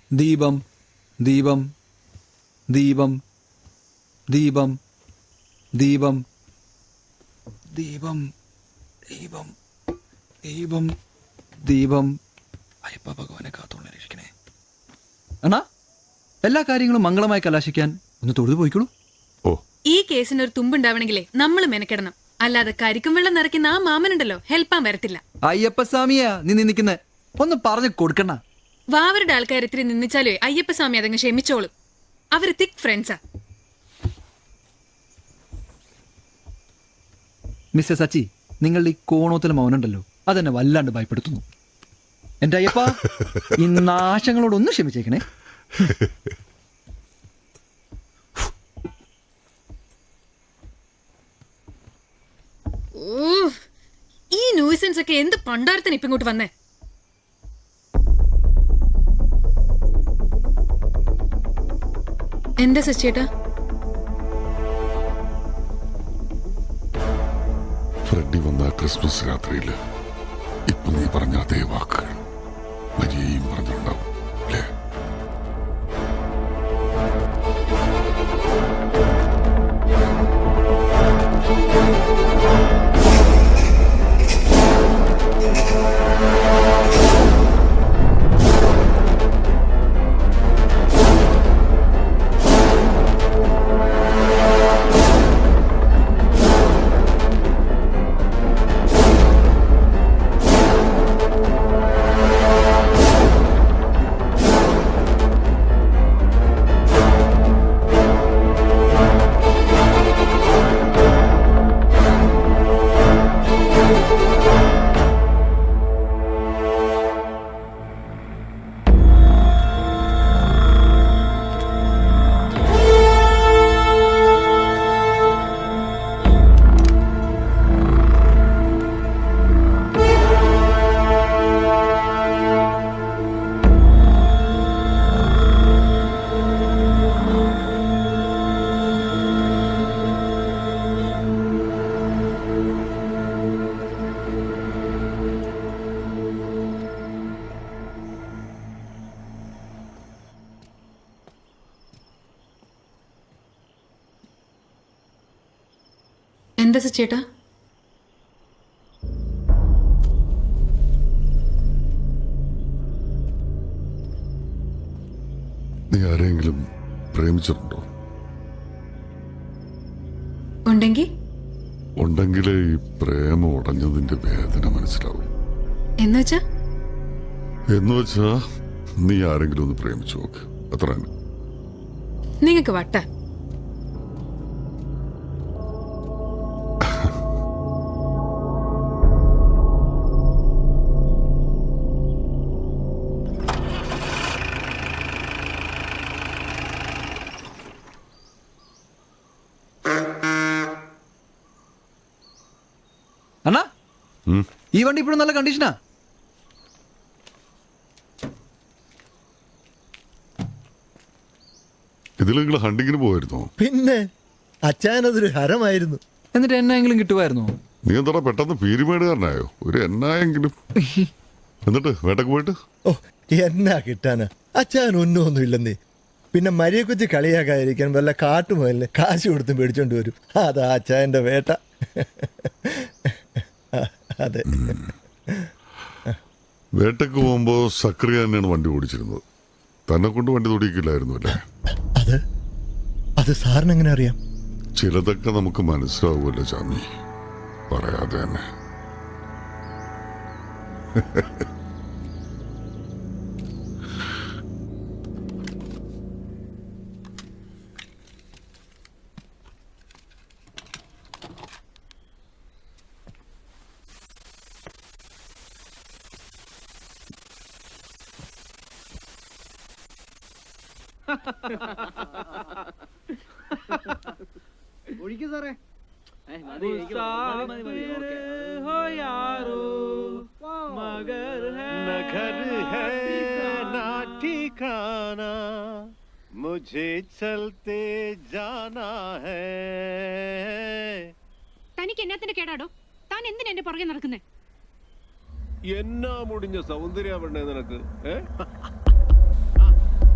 ദീപം ദീപം ദീപം ദീപം ദീപം ദീപം ദീപം ദീപം ദീപം അയ്യപ്പ ഭഗവാനെ കാത്തോളെ രക്ഷിക്കണേ അണ്ണാ എല്ലാ കാര്യങ്ങളും മംഗളമായി കലാശിക്കാൻ ഒന്ന് തൊഴുതു പോയിക്കോളൂ ഓ ഈ കേസിന് ഒരു തുമ്പുണ്ടാവണമെങ്കിലേ നമ്മൾ മെനക്കെടണം അല്ലാതെ കരിക്കും വെള്ളം നിറയ്ക്കുന്ന ആ മാമനുണ്ടല്ലോ ഹെൽപ്പാൻ വരത്തില്ല അയ്യപ്പ സ്വാമിയാ നീ നിന്നിക്കുന്നെ ഒന്ന് പറഞ്ഞു കൊടുക്കണ വാവരുടെ ആൾക്കാർ ഇത്തിരി നിന്നിച്ചാലേ അയ്യപ്പസ്വാമി അതങ്ങ് ക്ഷമിച്ചോളും അവര് തിക് ഫ്രണ്ട്സാ മിസ്റ്റർ സച്ചി നിങ്ങളുടെ ഈ കോണോത്തല മൗനുണ്ടല്ലോ അതെന്നെ വല്ലാണ്ട് ഭയപ്പെടുത്തുന്നു എന്റെ അയ്യപ്പ ഈ നാശങ്ങളോടൊന്നും ക്ഷമിച്ചേക്കണേ ഓ ഈ ന്യൂസൻസ് ഒക്കെ എന്ത് പണ്ടാരത്തിന് ഇപ്പൊ ഇങ്ങോട്ട് വന്നേ എന്താ സച്ചേട്ടാ ഫ്രെഡി വന്ന ആ ക്രിസ്മസ് രാത്രിയിൽ ഇപ്പൊ നീ പറഞ്ഞ അതേ വാക്കുകൾ മരിയയും പറഞ്ഞിട്ടുണ്ടാവും അല്ലേ എന്താ സച്ചേട്ടാ നീ ആരെങ്കിലും പ്രേമിച്ചിട്ടുണ്ടോ ഉണ്ടെങ്കി ഉണ്ടെങ്കിലേ ഈ പ്രേമം ഉടഞ്ഞതിന്റെ വേദന മനസ്സിലാവും എന്നുവെച്ചാ എന്ന് വെച്ചാ നീ ആരെങ്കിലും ഒന്ന് പ്രേമിച്ചു നോക്ക് അത്ര തന്നെ നിങ്ങക്ക് വട്ട അണ്ണാ ഉം. ഈ വണ്ടി ഇപ്പോഴും നല്ല കണ്ടീഷനാ ഇതിൽ നിങ്ങൾ ഹണ്ടിങ്ങിന് പോയിരുന്നോ പിന്നെ അച്ഛനതൊരു ഹരമായിരുന്നു എന്നിട്ട് എന്നെങ്കിലും കിട്ടുമായിരുന്നോ നീ എന്താ പെട്ടെന്ന് പീരിമേടുകാരനായോ ഒരു എന്നായെങ്കിലും എന്നിട്ട് വേട്ടക്ക് പോയിട്ട് ഓ എന്നാ കിട്ടാനാ അച്ഛൻ ഒന്നും ഇല്ലെന്നേ പിന്നെ മരിയെക്കുറിച്ച് കളിയാക്കാതിരിക്കാൻ വല്ല കാട്ടുമല്ലേ കാശ് കൊടുത്തും മേടിച്ചോണ്ട് വരും അതാ അച്ഛൻ്റെ വേട്ട അതെ വേട്ടക്ക് പോകുമ്പോ സക്രിയ തന്നെയാണ് വണ്ടി ഓടിച്ചിരുന്നത് തന്നെ കൊണ്ട് വണ്ടി തൊടിയിക്കില്ലായിരുന്നു അല്ലേ അത് അത് സാറിന് എങ്ങനെ അറിയാം ചിലതൊക്കെ നമുക്ക് മനസ്സിലാവുമല്ലോ ചാമി പറയാതെ തന്നെ न घर है ना ठिकाना मुझे चलते जाना है തനിക്ക് എന്നാത്തിന്റെ കേടാടോ താൻ എന്തിനാ എന്റെ പുറകെ നടക്കുന്നേ എന്നാ മുടിഞ്ഞ സൗന്ദര്യ വേണ്ടേ നിനക്ക് ഏ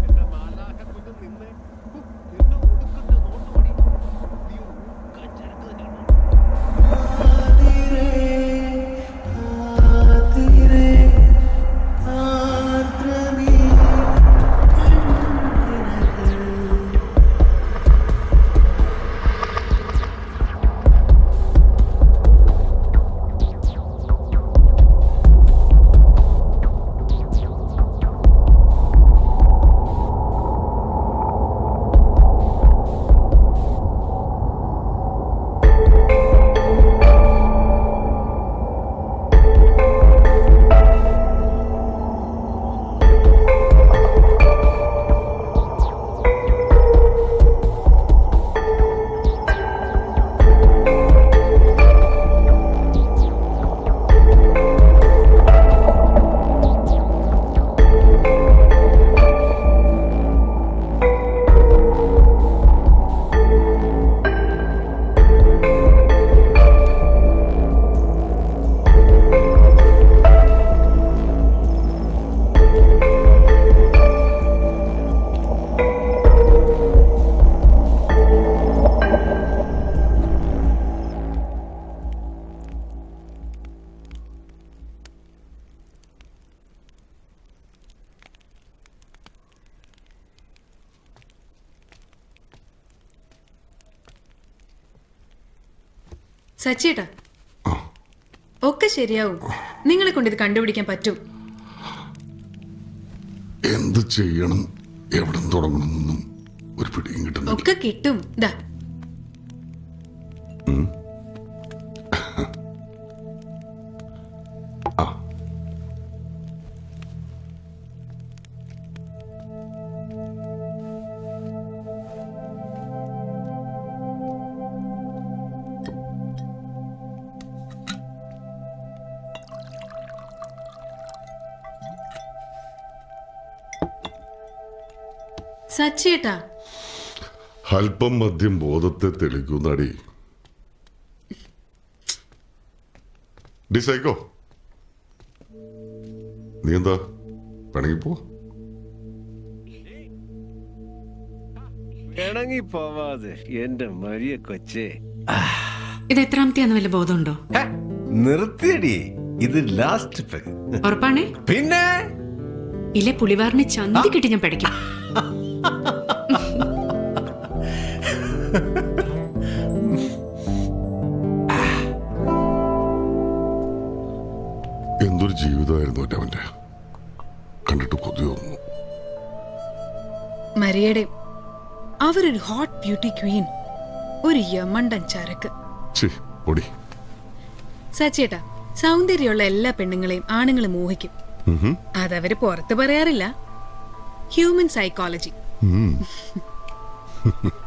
സച്ചിയേട്ടാ ആ ഒക്കെ ശരിയാവും നിങ്ങളെ കൊണ്ട് ഇത് കണ്ടുപിടിക്കാൻ പറ്റും എന്ത് ചെയ്യണം എവിടെ നിന്ന് തുടങ്ങണമെന്നൊന്നും ഒരു പിടിയും കിട്ടുന്നില്ല ഒക്കെ കിട്ടും ദാ ആ സച്ചിയേട്ടാ അല്പം മദ്യം ബോധത്തെ തെളിക്കുന്നടി ഡിസൈക്കോ നീ എന്താ വേണമെങ്കിൽ പോ ഇണങ്ങി പോവാതെ എന്റെ മരിയ കൊച്ചേ ഇത് എത്രാമത്തെയാന്ന് വല്ല ബോധമുണ്ടോ ഹ, നിർത്തിയടി ഇത് ലാസ്റ്റ് പെഗ് ഉറപ്പാണേ പിന്നെ ഇല്ലേ പുളിവാറിന് ചന്തി കിട്ടി ഞാൻ പഠിക്കും എന്തൊരു ജീവിതമായിരുന്നു എൻ്റെ അവൻ്റെ കണ്ടിട്ട് കൊതി തോന്നുന്നു മരിയയുടെ അവരൊരു ഹോട്ട് ബ്യൂട്ടി ക്വീൻ ഒരു യമണ്ടൻ ചരക്ക് ചി പൊടി സച്ചേട്ടാ സൗന്ദര്യമുള്ള എല്ലാ പെണ്ണുങ്ങളെയും ആണുങ്ങൾ മോഹിക്കും അതവര് പുറത്ത് പറയാറില്ല ഹ്യൂമൻ സൈക്കോളജി